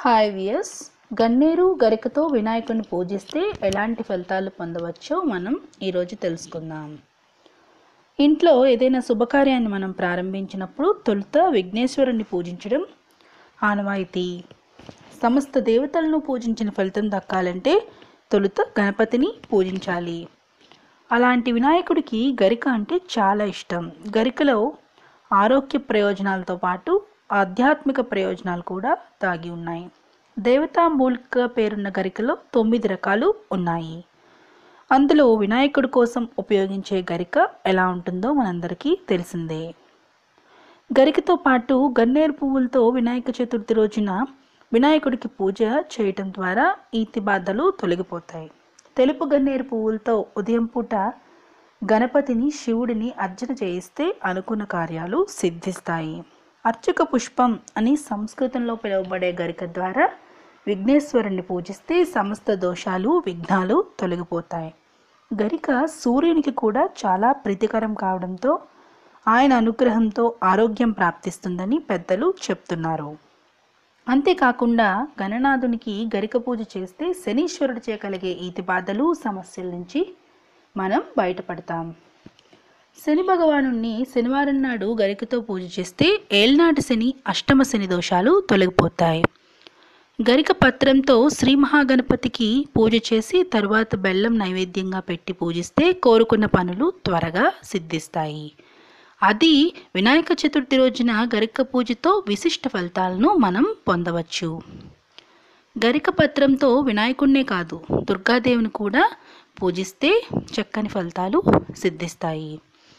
hi వియస్ గన్నేరు గరికతో వినాయకుడిని పూజిస్తే ఎలాంటి ఫలితాలు పొందవచ్చో మనం ఈరోజు తెలుసుకుందాం ఇంట్లో ఏదైనా శుభకార్యాన్ని మనం ప్రారంభించినప్పుడు తొలుత విఘ్నేశ్వరుని పూజించడం ఆనవాయితీ సమస్త దేవతలను పూజించిన ఫలితం దక్కాలంటే తొలుత గణపతిని పూజించాలి అలాంటి వినాయకుడికి గరిక అంటే చాలా ఇష్టం గరికలో ఆరోగ్య ప్రయోజనాలతో పాటు ఆధ్యాత్మిక ప్రయోజనాలు కూడా దాగి ఉన్నాయి దేవతా మూలిక పేరున్న గరికలో తొమ్మిది రకాలు ఉన్నాయి అందులో వినాయకుడి కోసం ఉపయోగించే గరిక ఎలా ఉంటుందో మనందరికీ తెలిసిందే గరికతో పాటు గన్నేరు పువ్వులతో వినాయక చతుర్థి రోజున వినాయకుడికి పూజ చేయటం ద్వారా ఈతి బాధలు తొలగిపోతాయి తెలుపు గన్నేరు పువ్వులతో ఉదయం పూట గణపతిని శివుడిని అర్చన చేయిస్తే అనుకున్న కార్యాలు సిద్ధిస్తాయి అర్చక పుష్పం అని సంస్కృతంలో పిలువబడే గరిక ద్వారా విఘ్నేశ్వరుణ్ణి పూజిస్తే సమస్త దోషాలు విఘ్నాలు తొలగిపోతాయి గరిక సూర్యునికి కూడా చాలా ప్రీతికరం కావడంతో ఆయన అనుగ్రహంతో ఆరోగ్యం ప్రాప్తిస్తుందని పెద్దలు చెప్తున్నారు అంతేకాకుండా గణనాథునికి గరిక పూజ చేస్తే శనీశ్వరుడిచే కలిగే ఈతి బాధలు సమస్యల నుంచి మనం బయటపడతాం శని భగవాను శనివారం నాడు గరికతో పూజ చేస్తే ఏల్నాటి శని అష్టమ శని దోషాలు తొలగిపోతాయి గరిక పత్రంతో శ్రీ మహాగణపతికి పూజ చేసి తరువాత బెల్లం నైవేద్యంగా పెట్టి పూజిస్తే కోరుకున్న పనులు త్వరగా సిద్ధిస్తాయి అది వినాయక చతుర్థి రోజున గరిక పూజతో విశిష్ట ఫలితాలను మనం పొందవచ్చు గరిక పత్రంతో వినాయకుడినే కాదు దుర్గాదేవిని కూడా పూజిస్తే చక్కని ఫలితాలు సిద్ధిస్తాయి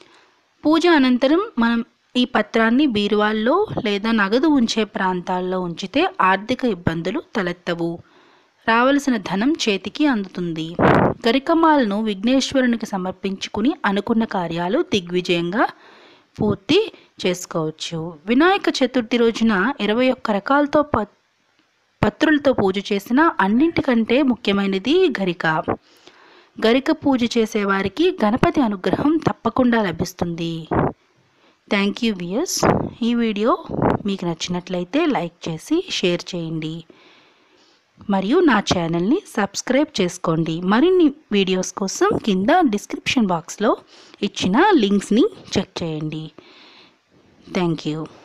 పూజ అనంతరం మనం ఈ పత్రాన్ని బీరువాల్లో లేదా నగదు ఉంచే ప్రాంతాల్లో ఉంచితే ఆర్థిక ఇబ్బందులు తలెత్తవు రావలసిన ధనం చేతికి అందుతుంది గరికమాలను విఘ్నేశ్వరునికి సమర్పించుకుని అనుకున్న కార్యాలు దిగ్విజయంగా పూర్తి చేసుకోవచ్చు వినాయక చతుర్థి రోజున ఇరవై ఒక్క రకాలతో ప పత్రులతో పూజ చేసిన అన్నింటికంటే ముఖ్యమైనది గరిక గరిక పూజ చేసేవారికి గణపతి అనుగ్రహం తప్పకుండా లభిస్తుంది థ్యాంక్ యూ వియర్స్ ఈ వీడియో మీకు నచ్చినట్లయితే లైక్ చేసి షేర్ చేయండి మరియు నా ఛానల్ని సబ్స్క్రైబ్ చేసుకోండి మరిన్ని వీడియోస్ కోసం కింద డిస్క్రిప్షన్ బాక్స్లో ఇచ్చిన లింక్స్ని చెక్ చేయండి థ్యాంక్ యూ